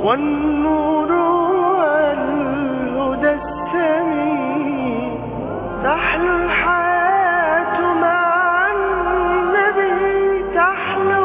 والنور والهدى السمين تحلو الحياة مع النبي تحلو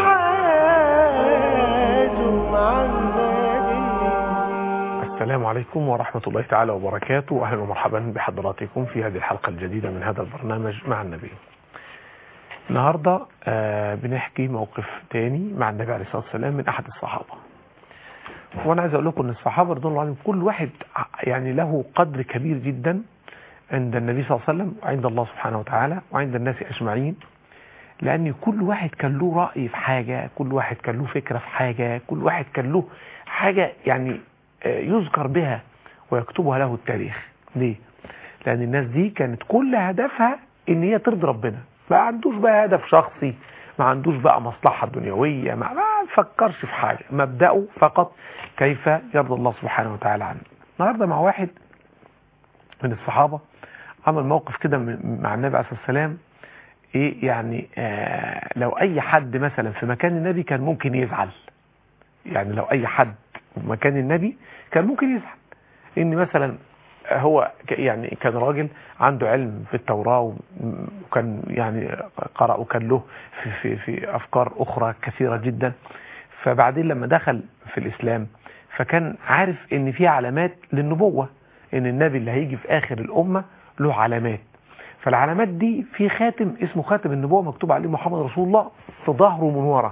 الحياة مع النبي السلام عليكم ورحمة الله تعالى وبركاته أهلا ومرحبا بحضراتكم في هذه الحلقة الجديدة من هذا البرنامج مع النبي النهاردة آه، بنحكي موقف تاني مع النبي عليه الصلاة والسلام من أحد الصحابة وأنا عايز أقول لكم أن الصحابة رضوان الله عليهم كل واحد ع- يعني له قدر كبير جدا عند النبي صلى الله عليه وسلم وعند الله سبحانه وتعالى وعند الناس أجمعين لأن كل واحد كان له رأي في حاجة كل واحد كان له فكرة في حاجة كل واحد كان له حاجة يعني آه، يذكر بها ويكتبها له التاريخ ليه؟ لأن الناس دي كانت كل هدفها إن هي ترضي ربنا ما عندوش بقى هدف شخصي ما عندوش بقى مصلحة دنيوية ما, ما فكرش في حاجة مبدأه فقط كيف يرضى الله سبحانه وتعالى عنه النهاردة مع واحد من الصحابة عمل موقف كده من- مع النبي عليه الصلاة والسلام ايه يعني آه لو اي حد مثلا في مكان النبي كان ممكن يزعل يعني لو اي حد في مكان النبي كان ممكن يزعل ان مثلا هو ك- يعني كان راجل عنده علم في التوراة و- وكان يعني قرأ وكان له في, في, في أفكار أخرى كثيرة جدا فبعدين لما دخل في الإسلام فكان عارف ان في علامات للنبوة ان النبي اللي هيجي في آخر الأمة له علامات فالعلامات دي في خاتم اسمه خاتم النبوة مكتوب عليه محمد رسول الله في ظهره من ورا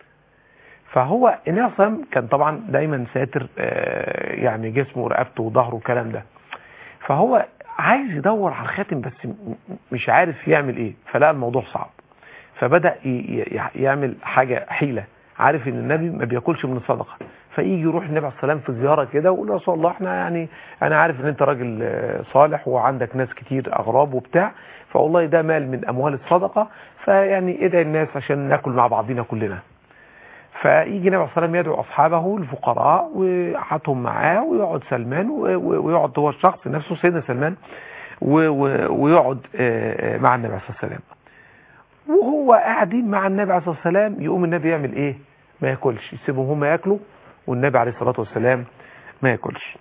فهو النبي صلى الله عليه وسلم كان طبعا دايما ساتر آه، يعني جسمه ورقبته وظهره والكلام ده فهو عايز يدور على الخاتم بس م- م- مش عارف يعمل ايه فلقى الموضوع صعب فبدأ ي- ي- يعمل حاجة حيلة عارف ان النبي ما بياكلش من الصدقة فيجي يروح النبي عليه السلام في زيارة كده ويقول له يا رسول الله احنا يعني انا عارف ان انت راجل آه، صالح وعندك ناس كتير اغراب وبتاع فوالله ده مال من اموال الصدقة فيعني ادعي الناس عشان ناكل مع بعضينا كلنا فيجي النبي عليه الصلاه والسلام يدعو اصحابه الفقراء ويقعدهم معاه ويقعد سلمان و- و- ويقعد هو الشخص نفسه سيدنا سلمان و- و- ويقعد آه، آه، مع النبي عليه الصلاه والسلام وهو قاعدين مع النبي عليه الصلاه والسلام يقوم النبي يعمل ايه ما ياكلش يسيبهم هم ياكلوا والنبي عليه الصلاه والسلام ما ياكلش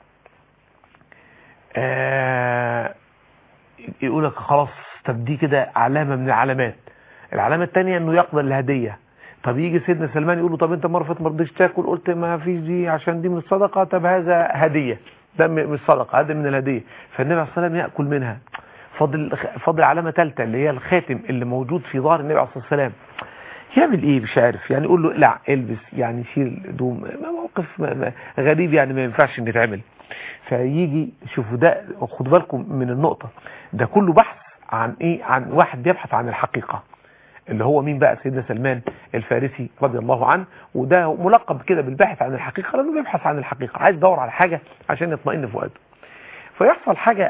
آه، يقول لك خلاص طب دي كده علامه من العلامات العلامه الثانيه انه يقبل الهديه طب يجي سيدنا سلمان يقول له طب انت مره فاتت ما رضيتش تاكل قلت ما فيش دي عشان دي من الصدقه طب هذا هديه ده م- مش صدقه هذا من الهديه فالنبي عليه الصلاه والسلام ياكل منها فاضل فاضل علامه ثالثه اللي هي الخاتم اللي موجود في ظهر النبي عليه الصلاه والسلام يعمل ايه مش عارف يعني يقول له اقلع البس يعني شيل الهدوم ما موقف ما- ما- غريب يعني ما ينفعش ان يتعمل فيجي شوفوا ده خدوا بالكم من النقطه ده كله بحث عن ايه عن واحد بيبحث عن الحقيقه اللي هو مين بقى سيدنا سلمان الفارسي رضي الله عنه وده ملقب كده بالباحث عن الحقيقة لأنه بيبحث عن الحقيقة عايز يدور على حاجة عشان يطمئن فؤاده فيحصل حاجة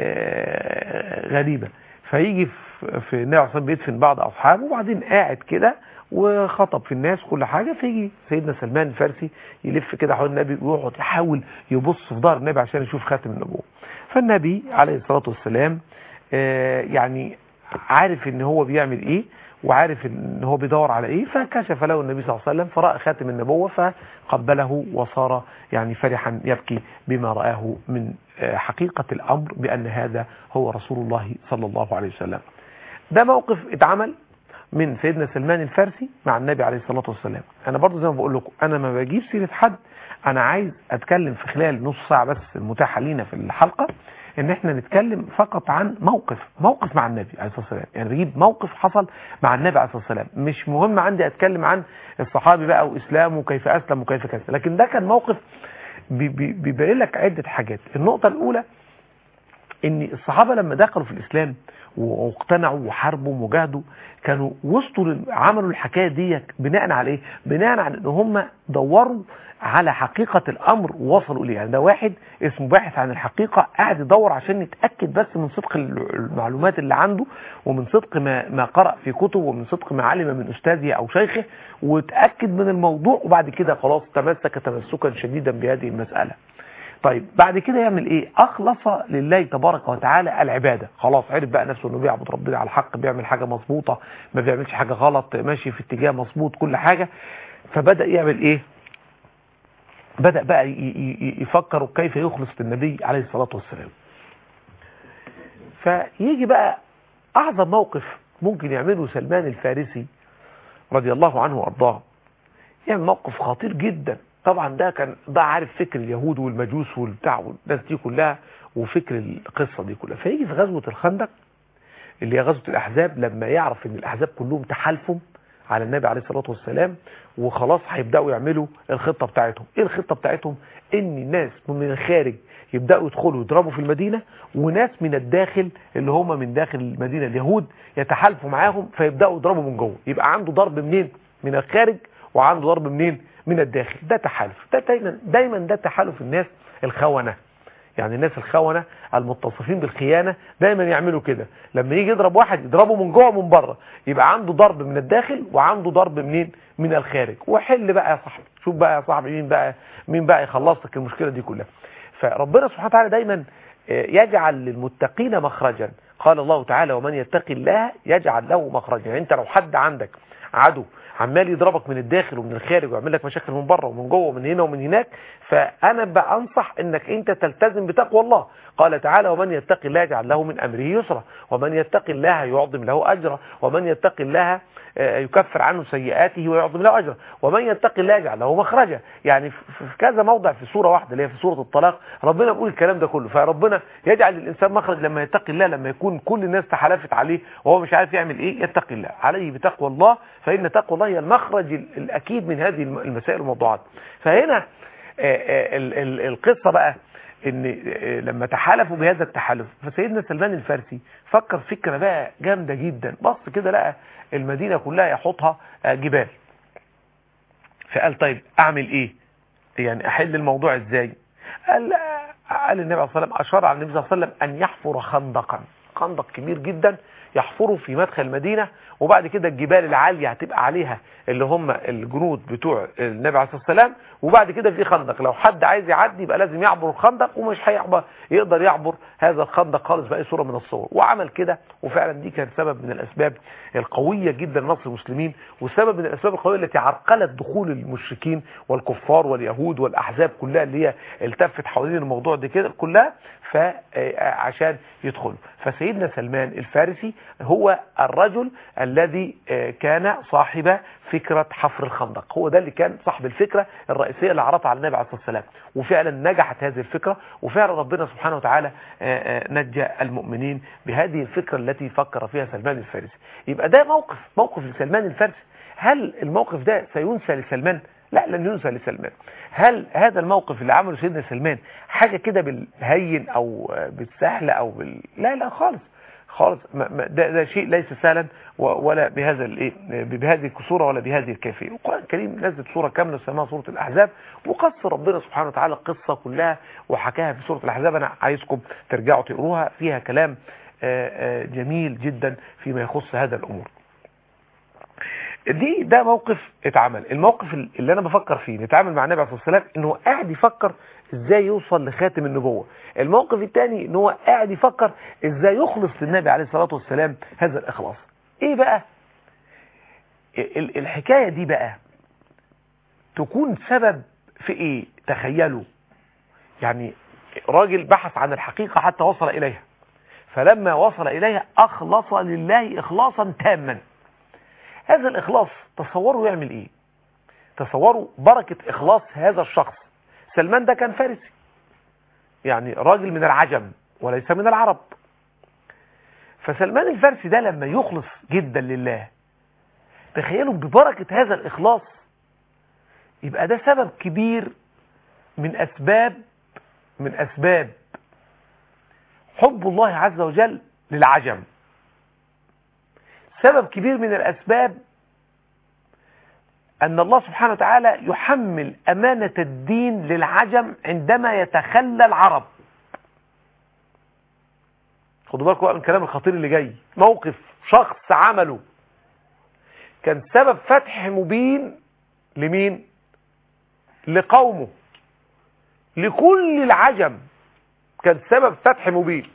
آه، غريبة فيجي في- في النبي عليه الصلاة والسلام بيدفن بعض أصحابه وبعدين قاعد كده وخطب في الناس كل حاجة فيجي سيدنا سلمان الفارسي يلف كده حول النبي ويقعد يحاول يبص في ظهر النبي عشان يشوف خاتم النبوة فالنبي عليه الصلاة والسلام آه، يعني عارف ان هو بيعمل ايه وعارف ان هو بيدور على ايه فكشف له النبي صلى الله عليه وسلم فرأى خاتم النبوة فقبله وصار يعني فرحا يبكي بما رآه من آه، حقيقة الامر بان هذا هو رسول الله صلى الله عليه وسلم ده موقف اتعمل من سيدنا سلمان الفارسي مع النبي عليه الصلاة والسلام انا برضو زي ما بقول لكم انا ما بجيب سيرة حد انا عايز اتكلم في خلال نص ساعة بس المتاحة لينا في الحلقة ان احنا نتكلم فقط عن موقف موقف مع النبي عليه الصلاة والسلام يعني بجيب موقف حصل مع النبي عليه الصلاة والسلام مش مهم عندي اتكلم عن الصحابي بقى واسلامه وكيف اسلم وكيف كذا لكن ده كان موقف بي- بي- بيبين لك عدة حاجات النقطة الاولى ان الصحابة لما دخلوا في الاسلام واقتنعوا وحاربوا وجاهدوا كانوا وصلوا لل- عملوا الحكايه دي بناء على ايه بناء على ان هم دوروا على حقيقة الامر ووصلوا اليه يعني ده واحد اسمه باحث عن الحقيقة قاعد يدور عشان يتأكد بس من صدق ال- المعلومات اللي عنده ومن صدق ما, ما قرأ في كتب ومن صدق ما علم من استاذه او شيخه وتأكد من الموضوع وبعد كده خلاص تمسك تمسكا شديدا بهذه المسألة طيب بعد كده يعمل ايه اخلص لله تبارك وتعالى العبادة خلاص عرف بقى نفسه انه بيعبد ربنا على الحق بيعمل حاجة مظبوطة ما بيعملش حاجة غلط ماشي في اتجاه مظبوط كل حاجة فبدأ يعمل ايه بدأ بقى ي- ي- يفكر كيف يخلص بالنبي عليه الصلاة والسلام فيجي بقى أعظم موقف ممكن يعمله سلمان الفارسي رضي الله عنه وأرضاه يعمل موقف خطير جدا طبعا ده كان ده عارف فكر اليهود والمجوس والبتاع والناس دي كلها وفكر القصة دي كلها فيجي في غزوة الخندق اللي هي غزوة الأحزاب لما يعرف ان الأحزاب كلهم تحالفوا على النبي عليه الصلاة والسلام وخلاص هيبدأوا يعملوا الخطة بتاعتهم ايه الخطة بتاعتهم ان الناس من الخارج يبدأوا يدخلوا يضربوا في المدينة وناس من الداخل اللي هم من داخل المدينة اليهود يتحالفوا معاهم فيبدأوا يضربوا من جوه يبقى عنده ضرب منين من الخارج وعنده ضرب منين من الداخل ده تحالف ده دايما دايما ده تحالف الناس الخونة يعني الناس الخونة المتصفين بالخيانة دايما يعملوا كده لما يجي يضرب واحد يضربه من جوه ومن بره يبقى عنده ضرب من الداخل وعنده ضرب منين من الخارج وحل بقى يا صاحبي شوف بقى يا صاحبي مين بقى مين بقى يخلص لك المشكلة دي كلها فربنا سبحانه وتعالى دايما آه، يجعل للمتقين مخرجا قال الله تعالى ومن يتقي الله يجعل له مخرجا يعني انت لو حد عندك عدو عمال يضربك من الداخل ومن الخارج ويعمل لك مشاكل من بره ومن جوه ومن هنا ومن هناك فانا بانصح انك انت تلتزم بتقوى الله قال تعالى ومن يتقي الله يجعل له من امره يسرا ومن يتقي الله يعظم له اجرا ومن يتقي الله آه، يكفر عنه سيئاته ويعظم له اجرا ومن يتقي الله يجعل له مخرجا يعني في في كذا موضع في سوره واحده اللي هي في سوره الطلاق ربنا بيقول الكلام ده كله فربنا يجعل للانسان مخرج لما يتقي الله لما يكون كل الناس تحالفت عليه وهو مش عارف يعمل ايه يتقي الله عليه بتقوى الله فان تقوى الله هي المخرج ال- الاكيد من هذه الم- المسائل والموضوعات فهنا آه، آه، ال- ال- القصه بقى ان آه، لما تحالفوا بهذا التحالف فسيدنا سلمان الفارسي فكر فكره بقى جامده جدا بص كده لقى المدينه كلها يحوطها آه، جبال فقال طيب اعمل ايه يعني احل الموضوع ازاي قال قال النبي عليه الصلاه والسلام اشار على النبي صلى الله عليه وسلم ان يحفر خندقا خندق كبير جدا يحفره في مدخل المدينه وبعد كده الجبال العاليه هتبقى عليها اللي هم الجنود بتوع النبي عليه الصلاه والسلام وبعد كده في خندق لو حد عايز يعدي يبقى لازم يعبر الخندق ومش هيعبر يقدر يعبر هذا الخندق خالص باي صوره من الصور وعمل كده وفعلا دي كان سبب من الاسباب القويه جدا لنصر المسلمين وسبب من الاسباب القويه التي عرقلت دخول المشركين والكفار واليهود والاحزاب كلها اللي هي التفت حوالين الموضوع ده كده كلها فعشان يدخلوا فسيدنا سلمان الفارسي هو الرجل الذي آه، كان صاحب فكرة حفر الخندق هو ده اللي كان صاحب الفكرة الرئيسية اللي عرضها على النبي عليه الصلاة والسلام وفعلا نجحت هذه الفكرة وفعلا ربنا سبحانه وتعالى آه، آه، نجى المؤمنين بهذه الفكرة التي فكر فيها سلمان الفارسي يبقى ده موقف موقف لسلمان الفارسي هل الموقف ده سينسى لسلمان لا لن ينسى لسلمان هل هذا الموقف اللي عمله سيدنا سلمان حاجة كده بالهين او آه، بالسهل او بال... لا لا خالص خالص ما- ما- ده, ده شيء ليس سهلا و- ولا بهذا الايه بهذه الكسوره ولا بهذه الكيفيه القران الكريم نزل سوره كامله اسمها سوره الاحزاب وقص ربنا سبحانه وتعالى القصه كلها وحكاها في سوره الاحزاب انا عايزكم ترجعوا تقروها فيها كلام آه، آه، جميل جدا فيما يخص هذا الامور دي ده موقف اتعمل الموقف اللي انا بفكر فيه نتعامل مع النبي عليه الصلاه والسلام انه قاعد يفكر ازاي يوصل لخاتم النبوه الموقف الثاني ان هو قاعد يفكر ازاي يخلص للنبي عليه الصلاه والسلام هذا الاخلاص ايه بقى ال- الحكايه دي بقى تكون سبب في ايه تخيلوا يعني راجل بحث عن الحقيقه حتى وصل اليها فلما وصل اليها اخلص لله اخلاصا تاما هذا الإخلاص تصوروا يعمل إيه تصوروا بركة إخلاص هذا الشخص سلمان ده كان فارسي يعني راجل من العجم وليس من العرب فسلمان الفارسي ده لما يخلص جدا لله تخيلوا ببركة هذا الإخلاص يبقى ده سبب كبير من أسباب من أسباب حب الله عز وجل للعجم سبب كبير من الأسباب أن الله سبحانه وتعالى يحمل أمانة الدين للعجم عندما يتخلى العرب خدوا بالكم بقى من الكلام الخطير اللي جاي موقف شخص عمله كان سبب فتح مبين لمين لقومه لكل العجم كان سبب فتح مبين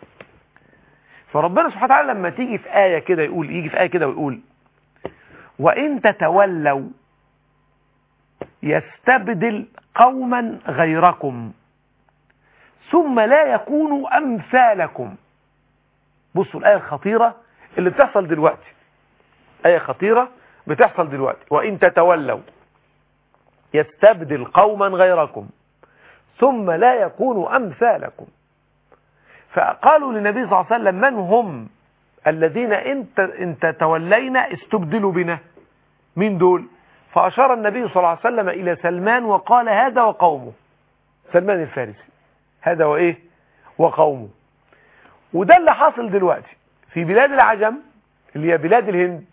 فربنا سبحانه وتعالى لما تيجي في آية كده يقول يجي في آية كده ويقول وإن تتولوا يستبدل قوما غيركم ثم لا يكونوا أمثالكم بصوا الآية الخطيرة اللي بتحصل دلوقتي آية خطيرة بتحصل دلوقتي وإن تتولوا يستبدل قوما غيركم ثم لا يكونوا أمثالكم فقالوا للنبي صلى الله عليه وسلم من هم الذين انت, انت تولينا استبدلوا بنا مين دول فأشار النبي صلى الله عليه وسلم إلى سلمان وقال هذا وقومه سلمان الفارسي هذا وإيه وقومه وده اللي حاصل دلوقتي في بلاد العجم اللي هي بلاد الهند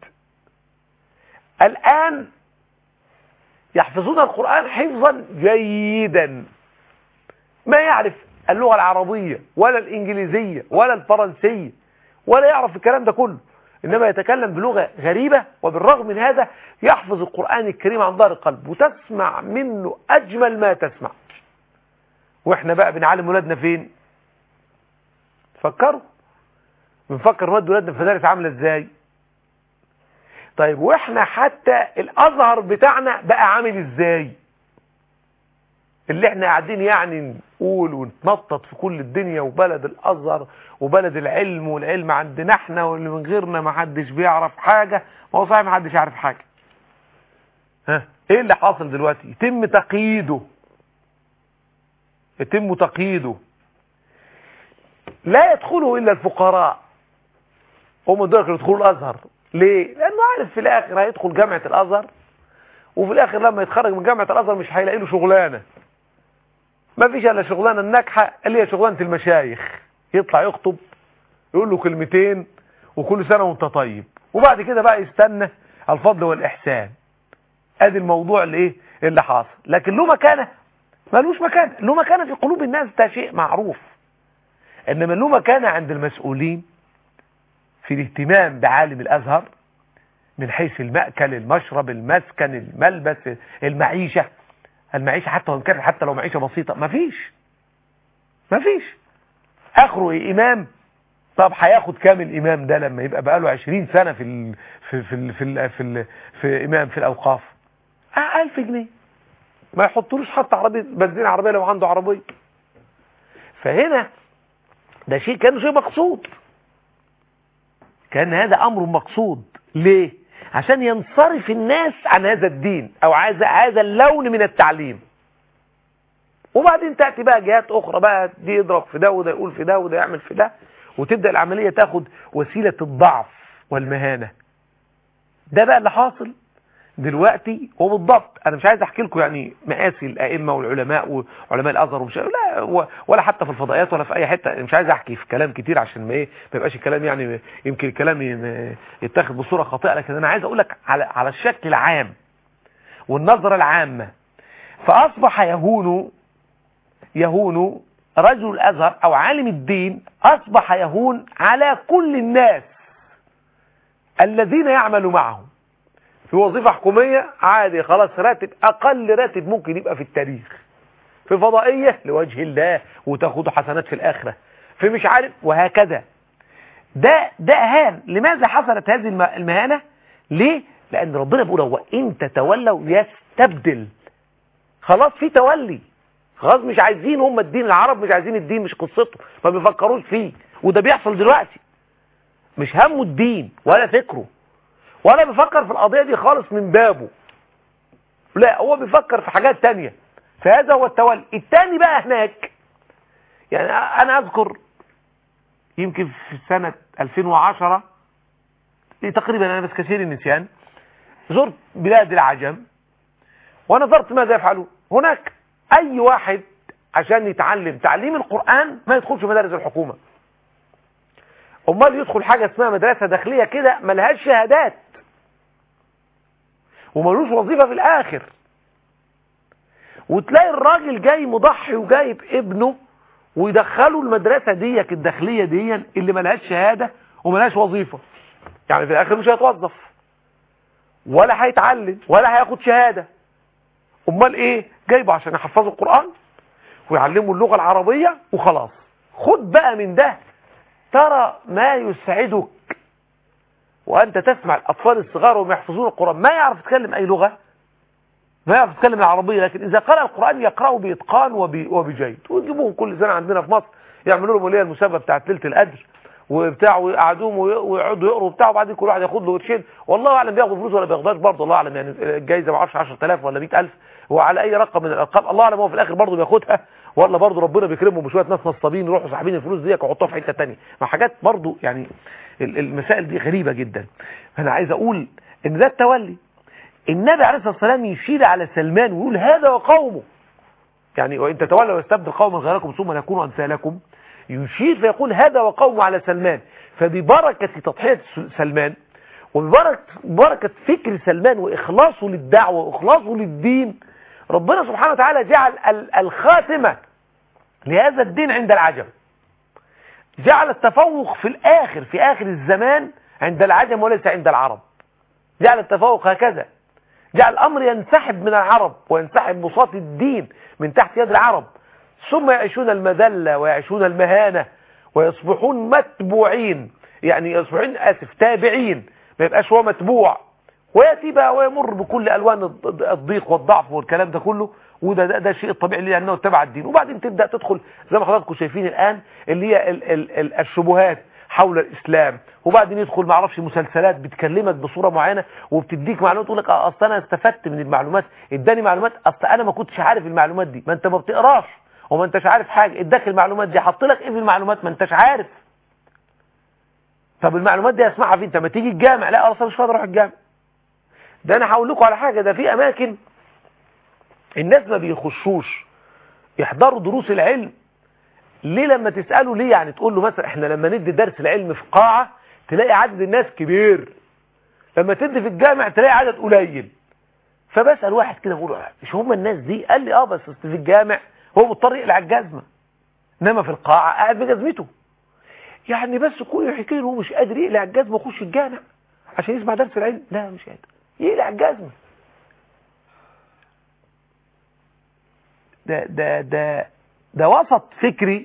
الآن يحفظون القرآن حفظا جيدا ما يعرف اللغة العربية ولا الإنجليزية ولا الفرنسية ولا يعرف الكلام ده كله إنما يتكلم بلغة غريبة وبالرغم من هذا يحفظ القرآن الكريم عن ظهر القلب وتسمع منه أجمل ما تسمع وإحنا بقى بنعلم ولادنا فين فكروا بنفكر نودي ولادنا في مدارس عاملة إزاي طيب وإحنا حتى الأزهر بتاعنا بقى عامل إزاي اللي احنا قاعدين يعني نقول ونتنطط في كل الدنيا وبلد الازهر وبلد العلم والعلم عندنا احنا واللي من غيرنا ما حدش بيعرف حاجة ما هو صحيح ما حدش يعرف حاجة ها ايه اللي حاصل دلوقتي يتم تقييده يتم تقييده لا يدخله الا الفقراء هم دول اللي يدخلوا الازهر ليه لانه عارف في الاخر هيدخل جامعة الازهر وفي الاخر لما يتخرج من جامعة الازهر مش هيلاقي له شغلانه ما فيش الا شغلانه الناجحه اللي هي شغلانه المشايخ يطلع يخطب يقول له كلمتين وكل سنه وانت طيب وبعد كده بقى يستنى الفضل والاحسان ادي الموضوع اللي ايه اللي حاصل لكن له مكانه ملوش مكانه له مكانه في قلوب الناس ده شيء معروف انما له مكانه عند المسؤولين في الاهتمام بعالم الازهر من حيث المأكل المشرب المسكن الملبس المعيشة المعيشة حتى وإن كانت حتى لو معيشة بسيطة مفيش مفيش آخره إيه إمام طب هياخد كام الإمام ده لما يبقى بقاله 20 سنة في ال في في ال في ال في, ال في إمام في الأوقاف آه 1000 جنيه ما يحطلوش حتى عربية بنزين عربية لو عنده عربية فهنا ده شيء كان شيء مقصود كان هذا أمر مقصود ليه عشان ينصرف الناس عن هذا الدين او هذا هذا اللون من التعليم وبعدين تأتي بقى جهات اخرى بقى دي يضرب في ده وده يقول في ده وده يعمل في ده وتبدأ العملية تاخد وسيلة الضعف والمهانة ده بقى اللي حاصل دلوقتي وبالضبط انا مش عايز احكي لكم يعني مقاسي الائمه والعلماء وعلماء الازهر ومش لا ولا حتى في الفضائيات ولا في اي حته مش عايز احكي في كلام كتير عشان ما ايه ما يبقاش الكلام يعني يمكن الكلام يتاخد بصوره خاطئه لكن انا عايز اقول لك على على الشكل العام والنظره العامه فاصبح يهون يهون رجل الازهر او عالم الدين اصبح يهون على كل الناس الذين يعملوا معهم في وظيفة حكومية عادي خلاص راتب أقل راتب ممكن يبقى في التاريخ في فضائية لوجه الله وتاخدوا حسنات في الآخرة في مش عارف وهكذا ده ده أهان لماذا حصلت هذه المهانة ليه لأن ربنا بيقول هو إن تتولوا يستبدل خلاص في تولي خلاص مش عايزين هم الدين العرب مش عايزين الدين مش قصته ما بيفكروش فيه وده بيحصل دلوقتي مش همه الدين ولا فكره ولا بيفكر في القضية دي خالص من بابه لا هو بيفكر في حاجات تانية فهذا هو التولي التاني بقى هناك يعني انا اذكر يمكن في سنة 2010 تقريبا انا بس كثير النسيان زرت بلاد العجم ونظرت ماذا يفعلون هناك اي واحد عشان يتعلم تعليم القرآن ما يدخلش مدارس الحكومة امال يدخل حاجة اسمها مدرسة داخلية كده ملهاش شهادات وملوش وظيفة في الاخر وتلاقي الراجل جاي مضحي وجايب ابنه ويدخله المدرسة ديك الداخلية دي اللي ملهاش شهادة وملهاش وظيفة يعني في الاخر مش هيتوظف ولا هيتعلم ولا هياخد شهادة امال ايه جايبه عشان يحفظوا القرآن ويعلموا اللغة العربية وخلاص خد بقى من ده ترى ما يسعدك وأنت تسمع الأطفال الصغار وهم يحفظون القرآن ما يعرف يتكلم أي لغة ما يعرف يتكلم العربية لكن إذا قرأ القرآن يقرأه بإتقان وب- وبجيد ويجيبوهم كل سنة عندنا في مصر يعملوا لهم وليه المسابقة بتاعت ليلة القدر وبتاع ويقعدوهم وي- ويقعدوا يقروا وبتاع وبعدين كل واحد ياخد له قرشين والله اعلم بياخدوا فلوس ولا بياخدهاش برضه الله اعلم يعني الجايزه ما اعرفش 10000 ولا 100000 هو على اي رقم من الارقام الله اعلم هو في الاخر برضه بياخدها ولا برضه ربنا بيكرمهم بشويه ناس نصابين يروحوا ساحبين الفلوس دي ويحطوها في حته ثانيه ما حاجات برضه يعني ال- المسائل دي غريبه جدا انا عايز اقول ان ده التولي النبي عليه الصلاه والسلام يشير على سلمان ويقول هذا وقومه يعني وان تتولوا ويستبدل قوما غيركم ثم لا يكونوا امثالكم يشير فيقول هذا وقومه على سلمان فببركة تضحية سلمان وببركة بركة فكر سلمان وإخلاصه للدعوة وإخلاصه للدين ربنا سبحانه وتعالى جعل ال- الخاتمة لهذا الدين عند العجم جعل التفوق في الآخر في آخر الزمان عند العجم وليس عند العرب جعل التفوق هكذا جعل الأمر ينسحب من العرب وينسحب بساط الدين من تحت يد العرب ثم يعيشون المذلة ويعيشون المهانة ويصبحون متبوعين يعني يصبحون آسف تابعين ما يبقاش هو متبوع ويأتي بقى ويمر بكل ألوان الض- الضيق والضعف والكلام ده كله وده ده, ده الشيء الطبيعي لأنه اتبع الدين وبعدين تبدأ تدخل زي ما حضراتكم شايفين الآن اللي هي ال ال ال الشبهات حول الإسلام وبعدين يدخل ما اعرفش مسلسلات بتكلمك بصورة معينة وبتديك معلومات تقول لك اه اصل انا استفدت من المعلومات اداني معلومات اصل انا ما كنتش عارف المعلومات دي ما انت ما بتقراش وما انتش عارف حاجة اداك المعلومات دي حط لك ايه في المعلومات ما انتش عارف طب المعلومات دي اسمعها فين انت ما تيجي الجامع لا اصلا مش فاضي اروح الجامع ده انا هقول لكم على حاجة ده في اماكن الناس ما بيخشوش يحضروا دروس العلم ليه لما تسأله ليه يعني تقول له مثلا احنا لما ندي درس العلم في قاعة تلاقي عدد الناس كبير لما تدي في الجامع تلاقي عدد قليل فبسأل واحد كده بقول له مش هم الناس دي قال لي اه بس أصل في الجامع هو مضطر يقلع الجزمة انما في القاعة قاعد بجزمته يعني بس كل يحكي له هو مش قادر يقلع الجزمة ويخش الجامع عشان يسمع درس العلم لا مش قادر يقلع الجزمة ده ده ده ده وسط فكري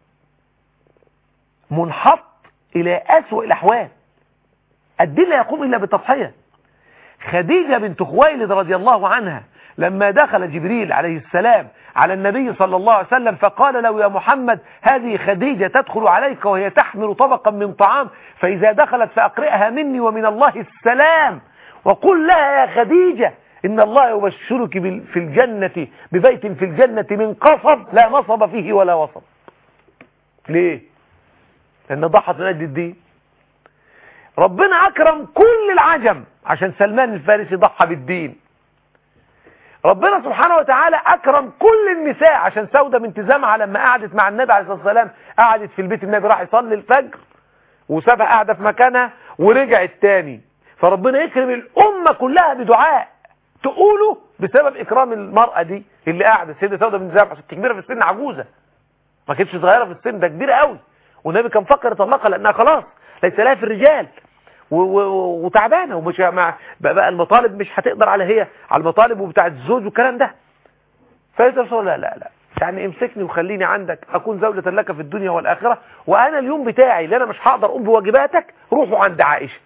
منحط إلى أسوأ الأحوال الدين لا يقوم إلا بالتضحية خديجة بنت خويلد رضي الله عنها لما دخل جبريل عليه السلام على النبي صلى الله عليه وسلم فقال له يا محمد هذه خديجة تدخل عليك وهي تحمل طبقا من طعام فإذا دخلت فأقرئها مني ومن الله السلام وقل لها يا خديجة إن الله يبشرك بال- في الجنة ببيت في الجنة من قصب لا نصب فيه ولا وصب ليه؟ لأن ضحت من أجل الدين ربنا أكرم كل العجم عشان سلمان الفارسي ضحى بالدين ربنا سبحانه وتعالى أكرم كل النساء عشان سودة بنت زمعة لما قعدت مع النبي عليه الصلاة والسلام قعدت في البيت النبي راح يصلي الفجر وسابها قاعدة في مكانها ورجعت تاني فربنا يكرم الأمة كلها بدعاء تقوله بسبب إكرام المرأة دي اللي قاعدة السيدة سودة بنت زمعة ست كبيرة في السن عجوزة ما كانتش صغيرة في السن ده كبيرة قوي والنبي كان فكر يطلقها لأنها خلاص ليس لها في الرجال و- و- وتعبانه ومش مع بقى بقى المطالب مش هتقدر على هي على المطالب وبتاعه الزوج والكلام ده فقالت رسول لا لا لا يعني امسكني وخليني عندك اكون زوجة لك في الدنيا والاخره وانا اليوم بتاعي اللي انا مش هقدر اقوم بواجباتك روحوا عند عائشه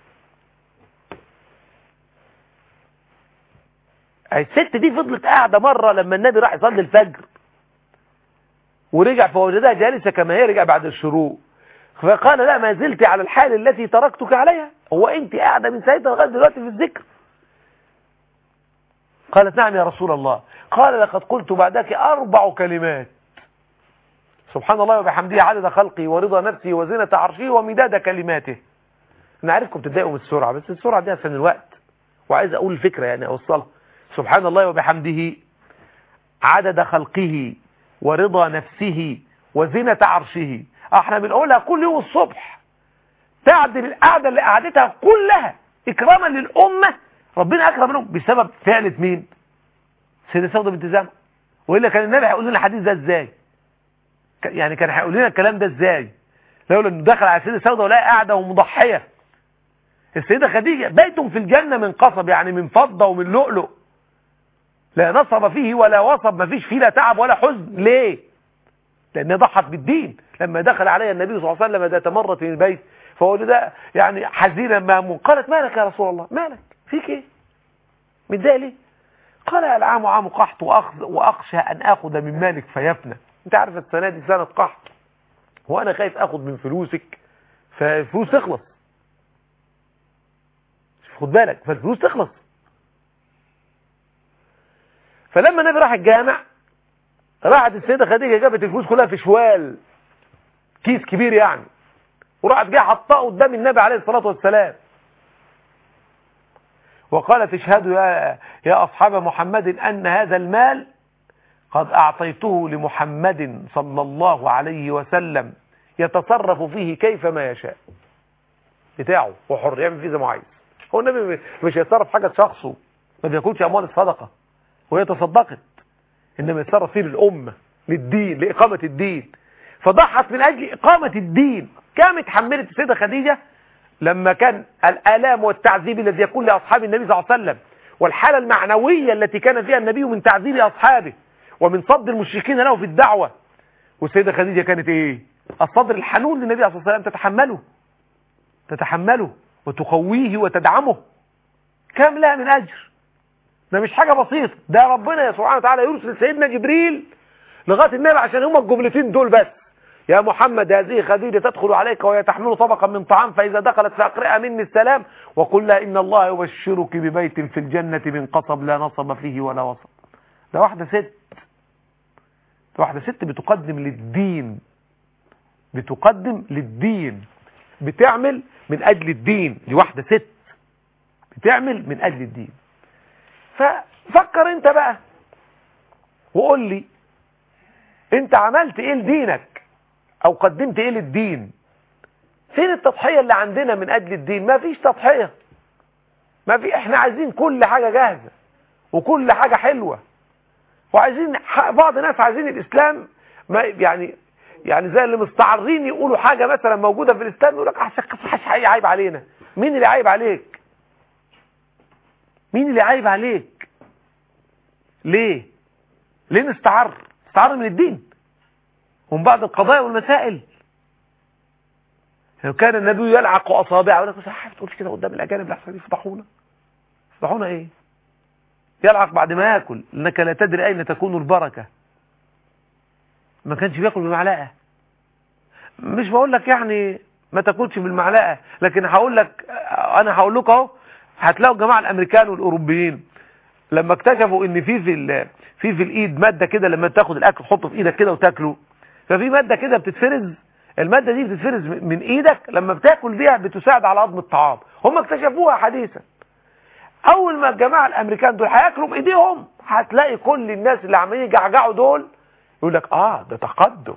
الست دي فضلت قاعده مره لما النبي راح يصلي الفجر ورجع فوجدها جالسه كما هي رجع بعد الشروق فقال لا ما زلت على الحال التي تركتك عليها هو انت قاعده من ساعتها لغايه دلوقتي في الذكر قالت نعم يا رسول الله قال لقد قلت بعدك اربع كلمات سبحان الله وبحمده عدد خلقي ورضا نفسي وزنة عرشه ومداد كلماته انا عارفكم بتضايقوا من السرعه بس السرعه دي عشان الوقت وعايز اقول الفكره يعني اوصلها سبحان الله وبحمده عدد خلقه ورضا نفسه وزنة عرشه احنا بنقولها كل يوم الصبح تعدل القعدة اللي قعدتها كلها اكراما للأمة ربنا اكرم منهم بسبب فعلة مين سيدة سودة بنت زمع وإلا كان النبي هيقول لنا الحديث ده ازاي ك- يعني كان هيقول لنا الكلام ده ازاي لولا انه دخل على سيدة سودة ولاقي قاعدة ومضحية السيدة خديجة بيت في الجنة من قصب يعني من فضة ومن لؤلؤ لا نصب فيه ولا وصب ما فيش فيه لا تعب ولا حزن ليه لأنها ضحت بالدين لما دخل عليها النبي صلى الله عليه وسلم ذات مرة في البيت فهو ده يعني حزينا مهموم قالت مالك يا رسول الله مالك فيك ايه متضايق ليه قال العام عام قحط وأخذ وأخشى أن أخذ من مالك فيفنى أنت عارف السنة دي سنة قحط وأنا خايف أخذ من فلوسك فالفلوس تخلص خد بالك فالفلوس تخلص فلما النبي راح الجامع راحت السيدة خديجة جابت الفلوس كلها في شوال كيس كبير يعني وراحت جايه حطاه قدام النبي عليه الصلاة والسلام وقالت اشهدوا يا, يا أصحاب محمد أن هذا المال قد أعطيته لمحمد صلى الله عليه وسلم يتصرف فيه كيفما يشاء بتاعه وحر يعمل فيه زي ما عايز هو النبي مش هيتصرف حاجة شخصه ما بياكلش أموال الصدقة وهي تصدقت إنما يتصرف فيه للأمة للدين لإقامة الدين فضحت من أجل إقامة الدين كم اتحملت السيدة خديجة لما كان الآلام والتعذيب الذي يكون لأصحاب النبي صلى الله عليه وسلم والحالة المعنوية التي كان فيها النبي من تعذيب أصحابه ومن صد المشركين له في الدعوة والسيدة خديجة كانت ايه الصدر الحنون للنبي صلى الله عليه وسلم تتحمله تتحمله وتقويه وتدعمه كم لها من أجر ده مش حاجة بسيطة ده ربنا سبحانه وتعالى يرسل سيدنا جبريل لغاية النبي عشان هما الجملتين دول بس يا محمد هذه خديجة تدخل عليك وهي تحمل طبقا من طعام فإذا دخلت فأقرئها مني السلام وقل لها إن الله يبشرك ببيت في الجنة من قصب لا نصب فيه ولا وصب ده واحدة ست ده واحدة ست بتقدم للدين بتقدم للدين بتعمل من أجل الدين دي واحدة ست بتعمل من أجل الدين ففكر انت بقى وقول لي انت عملت ايه لدينك او قدمت ايه للدين فين التضحية اللي عندنا من اجل الدين ما فيش تضحية ما في احنا عايزين كل حاجة جاهزة وكل حاجة حلوة وعايزين بعض الناس عايزين الاسلام ما يعني يعني زي اللي مستعرين يقولوا حاجة مثلا موجودة في الاسلام يقول لك حاجة عيب علينا مين اللي عيب عليك مين اللي عيب عليك ليه ليه نستعر نستعر من الدين ومن بعض القضايا والمسائل لو كان النبي يلعق اصابعه يقول لك بس ما تقولش كده قدام الاجانب لحسن يفضحونا يفضحونا ايه يلعق بعد ما ياكل انك لا تدري اين تكون البركه ما كانش بياكل بمعلقه مش بقول لك يعني ما تاكلش بالمعلقه لكن هقول لك انا هقول لكم اهو هتلاقوا الجماعه الامريكان والاوروبيين لما اكتشفوا ان في في في في الايد ماده كده لما تاخد الاكل تحطه في ايدك كده وتاكله ففي ماده كده بتتفرز الماده دي بتتفرز من ايدك لما بتاكل بيها بتساعد على هضم الطعام هم اكتشفوها حديثا اول ما الجماعه الامريكان دول هياكلوا بايديهم هتلاقي كل الناس اللي عمالين يجعجعوا دول يقول لك اه ده تقدم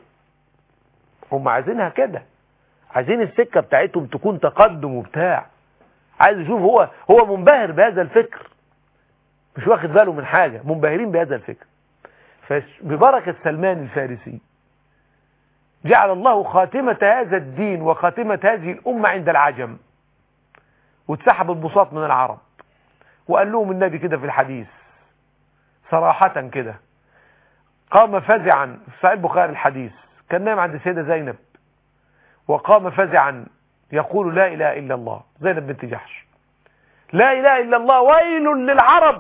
هم عايزينها كده عايزين السكه بتاعتهم تكون تقدم وبتاع عايز يشوف هو هو منبهر بهذا الفكر مش واخد باله من حاجة منبهرين بهذا الفكر فببركة سلمان الفارسي جعل الله خاتمة هذا الدين وخاتمة هذه الأمة عند العجم واتسحب البساط من العرب وقال لهم النبي كده في الحديث صراحة كده قام فزعا في صحيح البخاري الحديث كان نايم عند السيدة زينب وقام فزعا يقول لا إله إلا الله زينب بنت جحش لا إله إلا الله ويل للعرب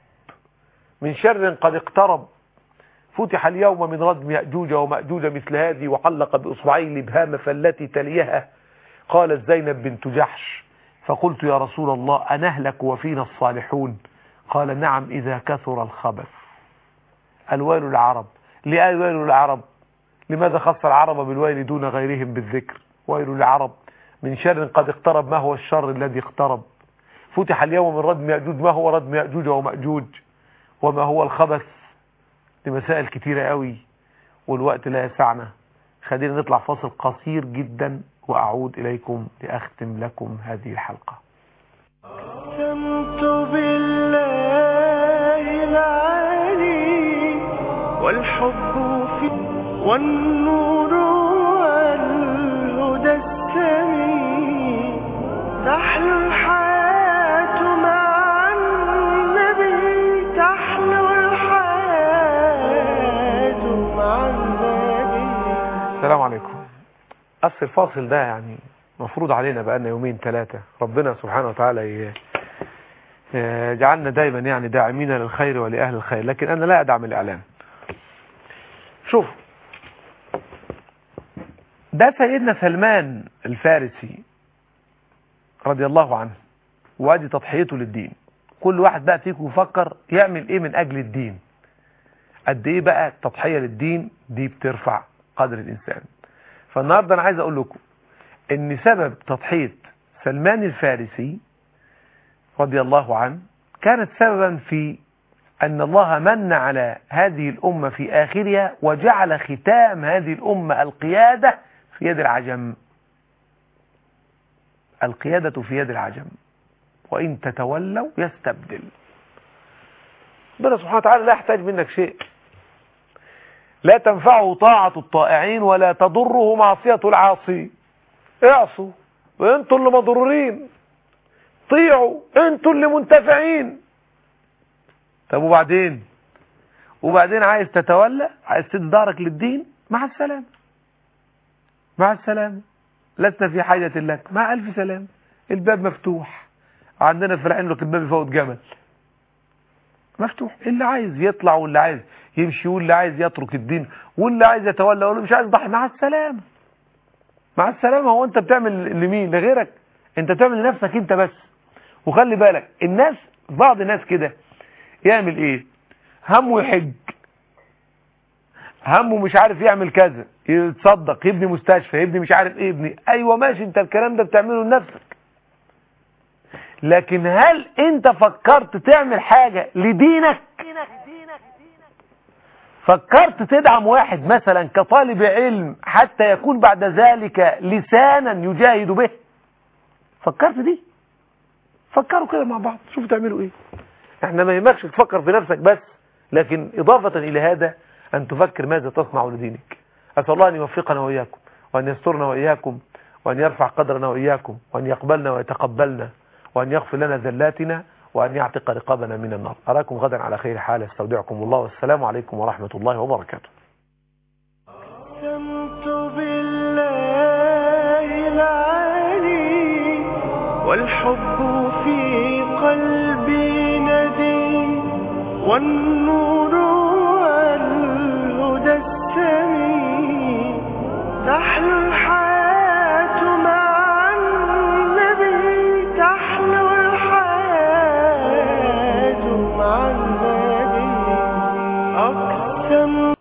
من شر قد اقترب فتح اليوم من ردم يأجوج ومأجوج مثل هذه وحلق بإصبعيه الإبهام فالتي تليها قالت زينب بنت جحش فقلت يا رسول الله أنهلك وفينا الصالحون قال نعم إذا كثر الخبث الويل العرب ليه الويل العرب لماذا خص العرب بالويل دون غيرهم بالذكر ويل العرب من شر قد اقترب ما هو الشر الذي اقترب فتح اليوم من ردم يأجوج ما هو ردم يأجوج ومأجوج وما هو الخبث دي مسائل كتيرة قوي والوقت لا يسعنا خلينا نطلع فاصل قصير جدا وأعود إليكم لأختم لكم هذه الحلقة أقسمت بالله العلي والحب في والنور والهدى السمي تحلو الحياة مع النبي تحلو الحياة مع النبي السلام عليكم أصل الفاصل ده يعني مفروض علينا بقالنا يومين ثلاثة ربنا سبحانه وتعالى ي- آه، جعلنا دايما يعني داعمين للخير ولأهل الخير لكن أنا لا أدعم الإعلام شوف ده سيدنا سلمان الفارسي رضي الله عنه وادي تضحيته للدين كل واحد بقى فيكم يفكر يعمل ايه من اجل الدين قد ايه بقى التضحية للدين دي بترفع قدر الانسان فالنهاردة انا عايز اقول لكم ان سبب تضحية سلمان الفارسي رضي الله عنه كانت سببا في أن الله من على هذه الأمة في آخرها وجعل ختام هذه الأمة القيادة في يد العجم القيادة في يد العجم وإن تتولوا يستبدل ربنا سبحانه وتعالى لا يحتاج منك شيء لا تنفعه طاعة الطائعين ولا تضره معصية العاصي اعصوا وانتوا اللي مضرورين طيعوا انتوا اللي منتفعين طب وبعدين وبعدين عايز تتولى عايز تدي ظهرك للدين مع السلامة مع السلامة لسنا في حاجة لك مع ألف سلام الباب مفتوح عندنا في العين لك الباب يفوت جمل مفتوح اللي عايز يطلع واللي عايز يمشي واللي عايز يترك الدين واللي عايز يتولى واللي مش عايز يضحي مع السلامة مع السلامة هو انت بتعمل لمين لغيرك انت بتعمل لنفسك انت بس وخلي بالك الناس بعض الناس كده يعمل ايه همه يحج همه مش عارف يعمل كذا يتصدق يبني مستشفى يبني مش عارف ايه يبني ايوه ماشي انت الكلام ده بتعمله لنفسك لكن هل انت فكرت تعمل حاجة لدينك فكرت تدعم واحد مثلا كطالب علم حتى يكون بعد ذلك لسانا يجاهد به فكرت دي فكروا كده مع بعض شوفوا تعملوا ايه احنا ما يهمكش تفكر في نفسك بس لكن اضافة الى هذا ان تفكر ماذا تصنع لدينك اسأل الله ان يوفقنا واياكم وان يسترنا واياكم وان يرفع قدرنا واياكم وان يقبلنا ويتقبلنا وان يغفر لنا ذلاتنا وان يعتق رقابنا من النار اراكم غدا على خير حال استودعكم الله والسلام عليكم ورحمة الله وبركاته أقسمت بالله العلي والحب في قلبي ندي والنور